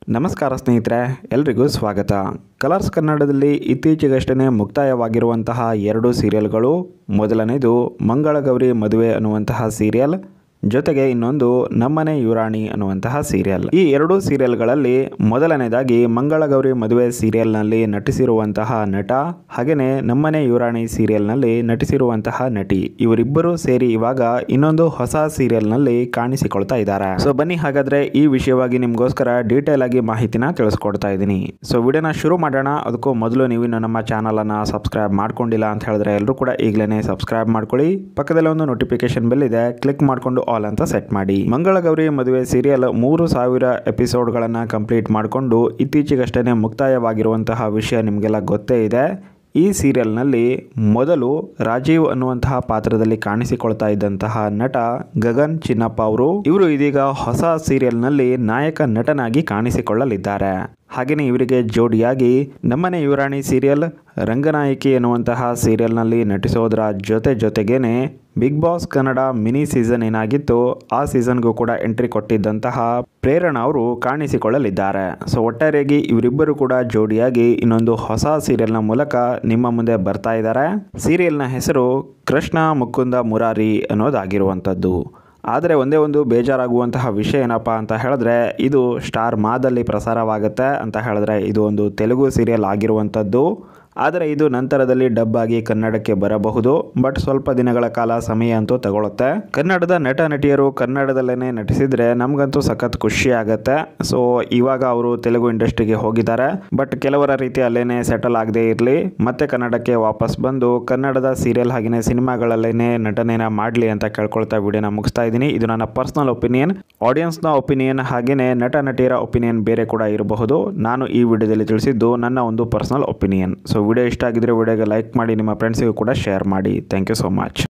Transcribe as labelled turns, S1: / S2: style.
S1: ನಮಸ್ಕಾರ ಸ್ನೇಹಿತರೆ ಎಲ್ರಿಗೂ ಸ್ವಾಗತ ಕಲರ್ಸ್ ಕನ್ನಡದಲ್ಲಿ ಇತ್ತೀಚೆಗಷ್ಟೇ ಮುಕ್ತಾಯವಾಗಿರುವಂತಹ ಎರಡು ಸೀರಿಯಲ್ಗಳು ಮೊದಲನೇದು ಮಂಗಳಗೌರಿ ಮದುವೆ ಅನ್ನುವಂತಹ ಸೀರಿಯಲ್ ಜೊತೆಗೆ ಇನ್ನೊಂದು ನಮ್ಮನೆ ಯುರಾಣಿ ಅನ್ನುವಂತಹ ಸೀರಿಯಲ್ ಈ ಎರಡೂ ಸೀರಿಯಲ್ಗಳಲ್ಲಿ ಮೊದಲನೇದಾಗಿ ಮಂಗಳಗೌರಿ ಮದುವೆ ಸೀರಿಯಲ್ನಲ್ಲಿ ನಟಿಸಿರುವಂತಹ ನಟ ಹಾಗೆಯೇ ನಮ್ಮನೆ ಯುರಾಣಿ ಸೀರಿಯಲ್ನಲ್ಲಿ ನಟಿಸಿರುವಂತಹ ನಟಿ ಇವರಿಬ್ಬರು ಸೇರಿ ಇವಾಗ ಇನ್ನೊಂದು ಹೊಸ ಸೀರಿಯಲ್ನಲ್ಲಿ ಕಾಣಿಸಿಕೊಳ್ತಾ ಇದ್ದಾರೆ ಸೊ ಬನ್ನಿ ಹಾಗಾದ್ರೆ ಈ ವಿಷಯವಾಗಿ ನಿಮಗೋಸ್ಕರ ಡೀಟೇಲ್ ಆಗಿ ಮಾಹಿತಿನ ತಿಳಿಸ್ಕೊಡ್ತಾ ಇದ್ದೀನಿ ಸೊ ವಿಡಿಯೋನ ಶುರು ಮಾಡೋಣ ಅದಕ್ಕೂ ಮೊದಲು ನೀವು ಇನ್ನು ನಮ್ಮ ಚಾನಲನ್ನು ಸಬ್ಸ್ಕ್ರೈಬ್ ಮಾಡ್ಕೊಂಡಿಲ್ಲ ಅಂತ ಹೇಳಿದ್ರೆ ಎಲ್ಲರೂ ಕೂಡ ಈಗಲೇ ಸಬ್ಸ್ಕ್ರೈಬ್ ಮಾಡ್ಕೊಳ್ಳಿ ಪಕ್ಕದಲ್ಲಿ ಒಂದು ನೋಟಿಫಿಕೇಶನ್ ಬೆಲ್ ಇದೆ ಕ್ಲಿಕ್ ಮಾಡಿಕೊಂಡು ಆಲ್ ಅಂತ ಸೆಟ್ ಮಾಡಿ ಮಂಗಳಗೌರಿ ಮದುವೆ ಸೀರಿಯಲ್ ಮೂರು ಸಾವಿರ ಎಪಿಸೋಡ್ಗಳನ್ನು ಕಂಪ್ಲೀಟ್ ಮಾಡಿಕೊಂಡು ಇತ್ತೀಚೆಗಷ್ಟೇ ಮುಕ್ತಾಯವಾಗಿರುವಂತಹ ವಿಷಯ ನಿಮಗೆಲ್ಲ ಗೊತ್ತೇ ಇದೆ ಈ ಸೀರಿಯಲ್ನಲ್ಲಿ ಮೊದಲು ರಾಜೀವ್ ಅನ್ನುವಂತಹ ಪಾತ್ರದಲ್ಲಿ ಕಾಣಿಸಿಕೊಳ್ತಾ ಇದ್ದಂತಹ ನಟ ಗಗನ್ ಚಿನ್ನಪ್ಪ ಅವರು ಇವರು ಇದೀಗ ಹೊಸ ಸೀರಿಯಲ್ನಲ್ಲಿ ನಾಯಕ ನಟನಾಗಿ ಕಾಣಿಸಿಕೊಳ್ಳಲಿದ್ದಾರೆ ಹಾಗೆಯೇ ಇವರಿಗೆ ಜೋಡಿಯಾಗಿ ನಮ್ಮನೆ ಯುವರಾಣಿ ಸೀರಿಯಲ್ ರಂಗನಾಯಕಿ ಎನ್ನುವಂತಹ ಸೀರಿಯಲ್ನಲ್ಲಿ ನಟಿಸೋದರ ಜೊತೆ ಜೊತೆಗೇನೆ Bigg Boss Kannada mini season ಏನಾಗಿತ್ತು ಆ ಸೀಸನ್ಗೂ ಕೂಡ ಎಂಟ್ರಿ ಕೊಟ್ಟಿದ್ದಂತಹ ಪ್ರೇರಣಾ ಅವರು ಕಾಣಿಸಿಕೊಳ್ಳಲಿದ್ದಾರೆ ಸೊ ಒಟ್ಟಾರೆಯಾಗಿ ಇವರಿಬ್ಬರು ಕೂಡ ಜೋಡಿಯಾಗಿ ಇನ್ನೊಂದು ಹೊಸ ಸೀರಿಯಲ್ನ ಮೂಲಕ ನಿಮ್ಮ ಮುಂದೆ ಬರ್ತಾ ಇದ್ದಾರೆ ಸೀರಿಯಲ್ನ ಹೆಸರು ಕೃಷ್ಣ ಮುಕುಂದ ಮುರಾರಿ ಅನ್ನೋದಾಗಿರುವಂಥದ್ದು ಆದರೆ ಒಂದೇ ಒಂದು ಬೇಜಾರಾಗುವಂತಹ ವಿಷಯ ಏನಪ್ಪ ಅಂತ ಹೇಳಿದ್ರೆ ಇದು ಸ್ಟಾರ್ ಮಾದಲ್ಲಿ ಪ್ರಸಾರವಾಗುತ್ತೆ ಅಂತ ಹೇಳಿದ್ರೆ ಇದು ಒಂದು ತೆಲುಗು ಸೀರಿಯಲ್ ಆಗಿರುವಂಥದ್ದು ಆದರೆ ಇದು ನಂತರದಲ್ಲಿ ಡಬ್ ಆಗಿ ಕನ್ನಡಕ್ಕೆ ಬರಬಹುದು ಬಟ್ ಸ್ವಲ್ಪ ದಿನಗಳ ಕಾಲ ಸಮಯ ಅಂತೂ ತಗೊಳುತ್ತೆ ಕನ್ನಡದ ನಟ ನಟಿಯರು ಕನ್ನಡದಲ್ಲೇ ನಟಿಸಿದ್ರೆ ನಮಗಂತೂ ಸಖತ್ ಖುಷಿ ಆಗುತ್ತೆ ಸೊ ಇವಾಗ ಅವರು ತೆಲುಗು ಇಂಡಸ್ಟ್ರಿಗೆ ಹೋಗಿದ್ದಾರೆ ಬಟ್ ಕೆಲವರ ರೀತಿ ಅಲ್ಲೇನೆ ಸೆಟಲ್ ಆಗದೆ ಇರಲಿ ಮತ್ತೆ ಕನ್ನಡಕ್ಕೆ ವಾಪಸ್ ಬಂದು ಕನ್ನಡದ ಸೀರಿಯಲ್ ಹಾಗೆಯೇ ಸಿನಿಮಾಗಳಲ್ಲೇನೆ ನಟನೆನ ಮಾಡಲಿ ಅಂತ ಕೇಳ್ಕೊಳ್ತಾ ವಿಡಿಯೋನ ಮುಗಿಸ್ತಾ ಇದ್ದೀನಿ ಇದು ನನ್ನ ಪರ್ಸನಲ್ ಒಪಿನಿಯನ್ ಆಡಿಯನ್ಸ್ನ ಒಪಿನಿಯನ್ ಹಾಗೆಯೇ ನಟ ನಟಿಯರ ಒಪಿನಿಯನ್ ಬೇರೆ ಕೂಡ ಇರಬಹುದು ನಾನು ಈ ವಿಡಿಯೋದಲ್ಲಿ ತಿಳಿಸಿದ್ದು ನನ್ನ ಒಂದು ಪರ್ಸನಲ್ ಒಪಿನಿಯನ್ ಸೊ ವಿಡಿಯೋ ಇಷ್ಟ ಆಗಿದ್ರೆ ವಿಡಿಯೋಗೆ ಲೈಕ್ ಮಾಡಿ ನಿಮ್ಮ ಫ್ರೆಂಡ್ಸಿಗೂ ಕೂಡ ಶೇರ್ ಮಾಡಿ ಥ್ಯಾಂಕ್ ಯು ಸೋ ಮಚ್